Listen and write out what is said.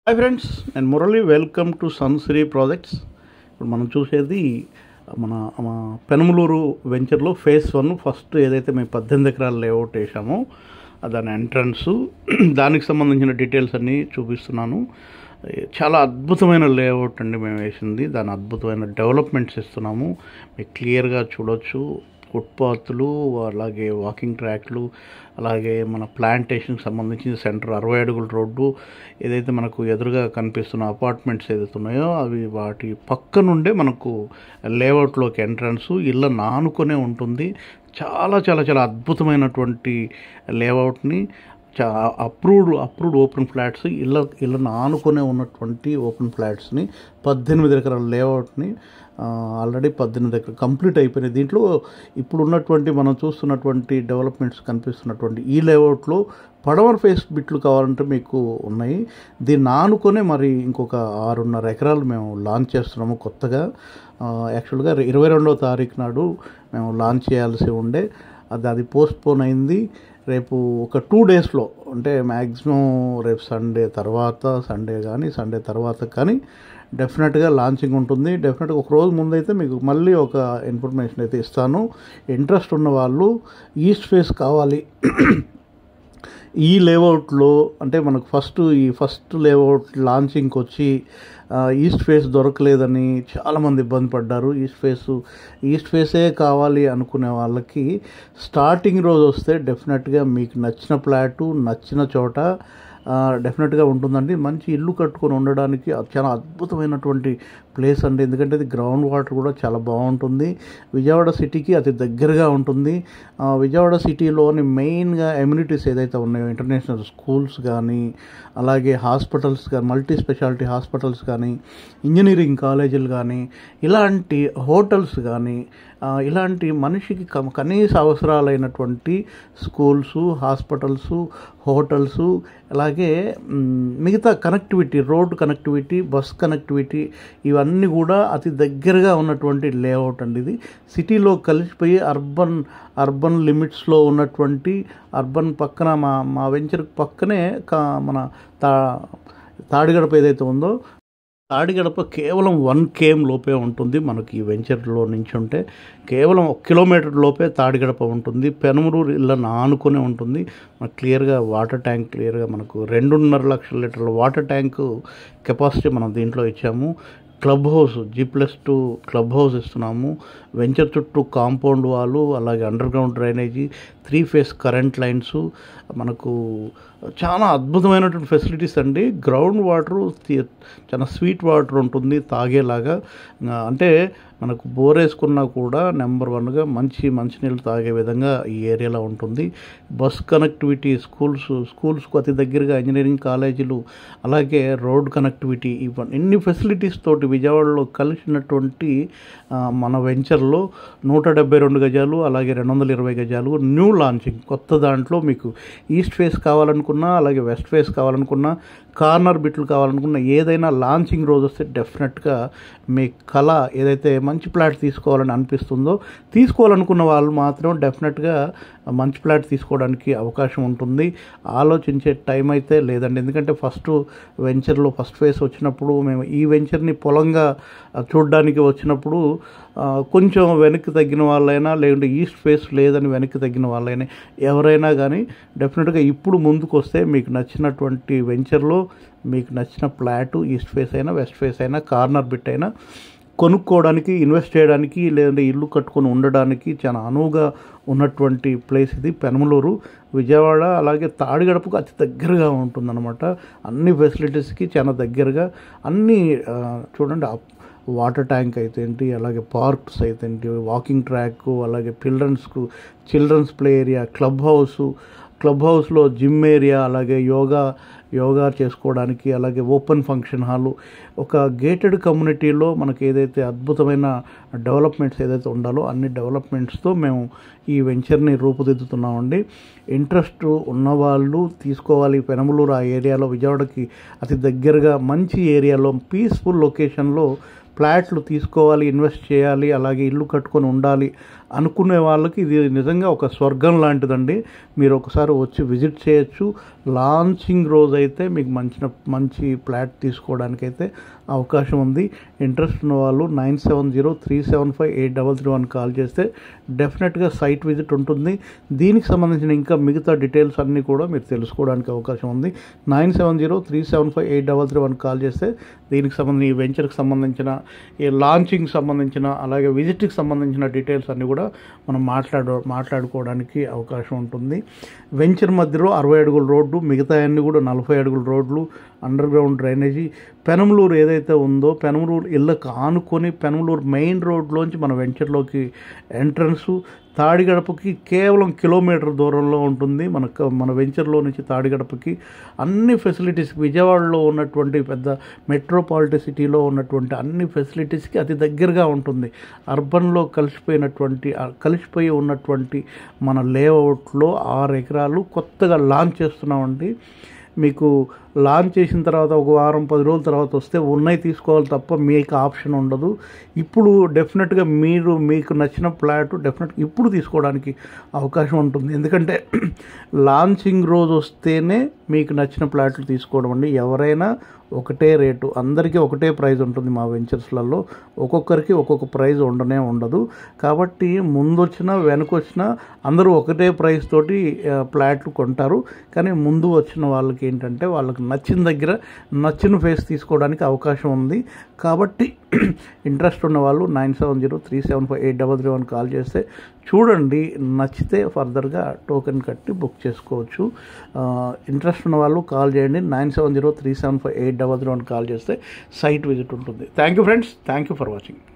hi friends నేను Murali welcome to Sunshree projects ఇప్పుడు మనం చూసేది మన మన పెనమలూరు వెంచర్లో ఫేస్ వన్ ఫస్ట్ ఏదైతే మేము పద్దెనిమిది ఎకరాల లేఅవుట్ వేసామో ఆ దాని ఎంట్రన్స్ దానికి సంబంధించిన డీటెయిల్స్ అన్నీ చూపిస్తున్నాను చాలా అద్భుతమైన లేఅవుట్ అండి మేము వేసింది దాని అద్భుతమైన డెవలప్మెంట్స్ ఇస్తున్నాము మీకు క్లియర్గా చూడొచ్చు ఫుట్పాత్లు అలాగే వాకింగ్ ట్రాక్లు అలాగే మన ప్లాంటేషన్కి సంబంధించిన సెంటర్ అరవై అడుగుల రోడ్డు ఏదైతే మనకు ఎదురుగా కనిపిస్తున్న అపార్ట్మెంట్స్ ఏదైతే ఉన్నాయో అవి వాటి పక్క నుండే మనకు లేఅవుట్లోకి ఎంట్రన్స్ ఇళ్ళ నానుకొనే ఉంటుంది చాలా చాలా చాలా అద్భుతమైనటువంటి లేఅవుట్ని చా అప్రూవ్డ్ అప్రూవ్డ్ ఓపెన్ ఫ్లాట్స్ ఇళ్ళ ఇళ్ళను ఆనుకునే ఉన్నటువంటి ఓపెన్ ఫ్లాట్స్ని పద్దెనిమిది ఎకరాల లేఅవుట్ని ఆల్రెడీ పద్దెనిమిది ఎకరాలు కంప్లీట్ అయిపోయినాయి దీంట్లో ఇప్పుడు ఉన్నటువంటి మనం చూస్తున్నటువంటి డెవలప్మెంట్స్ కనిపిస్తున్నటువంటి ఈ లేఅవుట్లో పడవర్ ఫేస్ బిట్లు కావాలంటే మీకు ఉన్నాయి దీన్ని ఆనుకొనే మరి ఇంకొక ఆరున్నర ఎకరాలు మేము లాంచ్ చేస్తున్నాము కొత్తగా యాక్చువల్గా ఇరవై రెండవ తారీఖు నాడు మేము లాంచ్ చేయాల్సి ఉండే అది అది పోస్ట్ పోన్ అయింది రేపు ఒక టూ డేస్లో అంటే మ్యాక్సిమం రేపు సండే తర్వాత సండే కానీ సండే తర్వాత కానీ డెఫినెట్గా లాంచింగ్ ఉంటుంది డెఫినెట్గా ఒక రోజు ముందైతే మీకు మళ్ళీ ఒక ఇన్ఫర్మేషన్ అయితే ఇస్తాను ఇంట్రెస్ట్ ఉన్న వాళ్ళు ఈస్ట్ ఫేస్ కావాలి ఈ లేఅవుట్లో అంటే మనకు ఫస్ట్ ఈ ఫస్ట్ లేఅవుట్ లాంచింగ్కి వచ్చి ఈస్ట్ ఫేస్ దొరకలేదని చాలామంది ఇబ్బంది పడ్డారు ఈస్ట్ ఫేస్ ఈస్ట్ ఫేసే కావాలి అనుకునే వాళ్ళకి స్టార్టింగ్ రోజు వస్తే డెఫినెట్గా మీకు నచ్చిన ఫ్లాటు నచ్చిన చోట డెఫినెట్గా ఉంటుందండి మంచి ఇల్లు కట్టుకొని ఉండడానికి చాలా అద్భుతమైనటువంటి ప్లేస్ అండి ఎందుకంటే ఇది గ్రౌండ్ వాటర్ కూడా చాలా బాగుంటుంది విజయవాడ సిటీకి అతి దగ్గరగా ఉంటుంది విజయవాడ సిటీలోని మెయిన్గా ఎమ్యూనిటీస్ ఏదైతే ఉన్నాయో ఇంటర్నేషనల్ స్కూల్స్ కానీ అలాగే హాస్పిటల్స్ కానీ మల్టీ స్పెషాలిటీ హాస్పిటల్స్ కానీ ఇంజనీరింగ్ కాలేజీలు కానీ ఇలాంటి హోటల్స్ కానీ ఇలాంటి మనిషికి కనీస అవసరాలైనటువంటి స్కూల్స్ హాస్పిటల్స్ హోటల్స్ అలాగే మిగతా connectivity road connectivity bus connectivity ఇవన్నీ కూడా అతి దగ్గరగా ఉన్నటువంటి లేఅవుట్ అండి ఇది సిటీలో కలిసిపోయి అర్బన్ అర్బన్ లిమిట్స్లో ఉన్నటువంటి అర్బన్ పక్కన మా మా వెంచర్ పక్కనే కా మన తా తాడిగడప ఏదైతే ఉందో తాడిగడప కేవలం వన్ కేఎం లోపే ఉంటుంది మనకి ఈ వెంచర్లో నుంచి ఉంటే కేవలం ఒక కిలోమీటర్ లోపే తాడిగడప ఉంటుంది పెనమరూరు ఇళ్ళను ఆనుకొని ఉంటుంది మనకు క్లియర్గా వాటర్ ట్యాంక్ క్లియర్గా మనకు రెండున్నర లక్షల లీటర్ల వాటర్ ట్యాంక్ కెపాసిటీ మనం దీంట్లో ఇచ్చాము club house G plus two club house ఇస్తున్నాము వెంచర్ చుట్టూ కాంపౌండ్ వాళ్ళు అలాగే under ground drainage three phase current lines మనకు చాలా అద్భుతమైనటువంటి ఫెసిలిటీస్ అండి గ్రౌండ్ వాటర్ చాలా స్వీట్ వాటర్ ఉంటుంది తాగేలాగా అంటే మనకు బోర్ వేసుకున్నా కూడా నెంబర్ వన్గా మంచి మంచినీళ్ళు తాగే విధంగా ఈ ఏరియాలో ఉంటుంది బస్ కనెక్టివిటీ స్కూల్స్ స్కూల్స్కు అతి దగ్గరగా ఇంజనీరింగ్ కాలేజీలు అలాగే రోడ్ కనెక్టివిటీ ఇవన్నీ ఎన్ని ఫెసిలిటీస్ తోటి విజయవాడలో కలిసినటువంటి మన వెంచర్లో నూట డెబ్బై రెండు గజాలు అలాగే రెండు వందల ఇరవై గజాలు న్యూ లాంచింగ్ కొత్త దాంట్లో మీకు ఈస్ట్ ఫేస్ కావాలనుకున్నా అలాగే వెస్ట్ ఫేస్ కావాలనుకున్నా కార్నర్ బిట్లు కావాలనుకున్న ఏదైనా లాంచింగ్ రోజు వస్తే డెఫినెట్గా మీ కళ ఏదైతే మంచి ప్లాట్ తీసుకోవాలని అనిపిస్తుందో తీసుకోవాలనుకున్న వాళ్ళు మాత్రం డెఫినెట్గా మంచి ప్లాట్ తీసుకోవడానికి అవకాశం ఉంటుంది ఆలోచించే టైం అయితే లేదండి ఎందుకంటే ఫస్ట్ వెంచర్లో ఫస్ట్ ఫేస్ వచ్చినప్పుడు మేము ఈ వెంచర్ని పొలంగా చూడడానికి వచ్చినప్పుడు కొంచెం వెనక్కి తగ్గిన వాళ్ళైనా లేకుంటే ఈస్ట్ ఫేస్ లేదని వెనక్కి తగ్గిన వాళ్ళైనా ఎవరైనా కానీ డెఫినెట్గా ఇప్పుడు ముందుకు వస్తే మీకు నచ్చినటువంటి వెంచర్లో మీకు నచ్చిన ఫ్లాటు ఈస్ట్ ఫేస్ అయినా వెస్ట్ ఫేస్ అయినా కార్నర్ బిట్ అయినా కొనుక్కోవడానికి ఇన్వెస్ట్ చేయడానికి లేదంటే ఇల్లు కట్టుకొని ఉండడానికి చాలా అనువుగా ఉన్నటువంటి ప్లేస్ ఇది పెనమలూరు విజయవాడ అలాగే తాడిగడపకు అతి దగ్గరగా ఉంటుందన్నమాట అన్ని ఫెసిలిటీస్కి చాలా దగ్గరగా అన్నీ చూడండి వాటర్ ట్యాంక్ అయితే ఏంటి అలాగే పార్క్స్ అయితే ఏంటి వాకింగ్ ట్రాక్ అలాగే చిల్డ్రన్స్కు childrens play area club house club హౌస్లో జిమ్ ఏరియా అలాగే యోగా యోగా చేసుకోవడానికి అలాగే ఓపెన్ ఫంక్షన్ హాలు ఒక గేటెడ్ కమ్యూనిటీలో మనకి ఏదైతే అద్భుతమైన డెవలప్మెంట్స్ ఏదైతే ఉండాలో అన్ని డెవలప్మెంట్స్తో మేము ఈ వెంచర్ని రూపుదిద్దుతున్నామండి ఇంట్రెస్ట్ ఉన్నవాళ్ళు తీసుకోవాలి పెనమలూరు ఆ ఏరియాలో విజయవాడకి అతి దగ్గరగా మంచి ఏరియాలో పీస్ఫుల్ లొకేషన్లో ఫ్లాట్లు తీసుకోవాలి ఇన్వెస్ట్ చేయాలి అలాగే ఇల్లు కట్టుకొని ఉండాలి అనుకునే వాళ్ళకి ఇది నిజంగా ఒక స్వర్గం లాంటిదండి మీరు ఒకసారి వచ్చి విజిట్ చేయొచ్చు లాంచింగ్ రోజు అయితే మీకు మంచి మంచి ఫ్లాట్ తీసుకోవడానికైతే అవకాశం ఉంది ఇంట్రెస్ట్ ఉన్న వాళ్ళు nine seven zero three seven five eight double three one call చేస్తే డెఫినెట్గా సైట్ విజిట్ ఉంటుంది దీనికి సంబంధించిన ఇంకా మిగతా డీటెయిల్స్ అన్నీ కూడా మీరు తెలుసుకోవడానికి అవకాశం ఉంది nine seven zero three seven five eight double three one call చేస్తే దీనికి సంబంధించి ఈ వెంచర్కి సంబంధించిన ఈ లాంచింగ్ సంబంధించిన అలాగే విజిట్కి సంబంధించిన డీటెయిల్స్ అన్నీ కూడా మనం మాట్లాడు మాట్లాడుకోవడానికి అవకాశం ఉంటుంది వెంచర్ మధ్యలో అరవై అడుగుల రోడ్డు మిగతా అన్ని కూడా నలభై అడుగుల రోడ్లు అండర్ గ్రౌండ్ డ్రైనేజీ పెనమలూరు ఏదైతే ఉందో పెనమలూరు ఇళ్ళకు ఆనుకొని పెనమలూరు మెయిన్ రోడ్లోంచి మన వెంచర్లోకి ఎంట్రన్స్ తాడిగడపకి కేవలం కిలోమీటర్ దూరంలో ఉంటుంది మన క- మన వెంచర్లో నుంచి తాడిగడపకి అన్ని ఫెసిలిటీస్ విజయవాడలో ఉన్నటువంటి పెద్ద మెట్రోపాలిటన్ సిటీలో ఉన్నటువంటి అన్ని ఫెసిలిటీస్కి అతి దగ్గరగా ఉంటుంది అర్బన్లో కలిసిపోయినటువంటి ఆ కలిసిపోయి ఉన్నటువంటి మన లేఅవుట్లో ఆరు ఎకరాలు కొత్తగా లాంచ్ చేస్తున్నామండి మీకు లాంచ్ చేసిన తర్వాత ఒక వారం పది రోజుల తర్వాత వస్తే ఉన్నాయి తీసుకోవాలి తప్ప మీకు ఆప్షన్ ఉండదు ఇప్పుడు డెఫినెట్గా మీరు మీకు నచ్చిన ఫ్లాట్ డెఫినెట్ ఇప్పుడు తీసుకోవడానికి అవకాశం ఉంటుంది ఎందుకంటే లాంచింగ్ రోజు వస్తేనే మీకు నచ్చిన ఫ్లాట్లు తీసుకోవడం అండి ఎవరైనా ఒకటే రేటు అందరికీ ఒకటే ప్రైస్ ఉంటుంది మా వెంచర్స్లలో ఒక్కొక్కరికి ఒక్కొక్క ప్రైస్ ఉండనే ఉండదు కాబట్టి ముందు వచ్చినా వెనకొచ్చినా అందరూ ఒకటే ప్రైస్ తోటి ఆ, ఫ్లాట్లు కొంటారు కానీ ముందు వచ్చిన వాళ్ళకి ఏంటంటే వాళ్ళకి నచ్చిన దగ్గర నచ్చిన ఫేస్ తీసుకోవడానికి అవకాశం ఉంది కాబట్టి ఇంట్రెస్ట్ ఉన్న వాళ్ళు nine seven zero three seven five eight double three one call చేస్తే చూడండి నచ్చితే ఫర్దర్గా టోకెన్ కట్టి బుక్ చేసుకోవచ్చు ఇంట్రెస్ట్ ఉన్న వాళ్ళు కాల్ చేయండి nine seven zero three seven five eight double three one call చేస్తే సైట్ విజిట్ ఉంటుంది thank you friends thank you for watching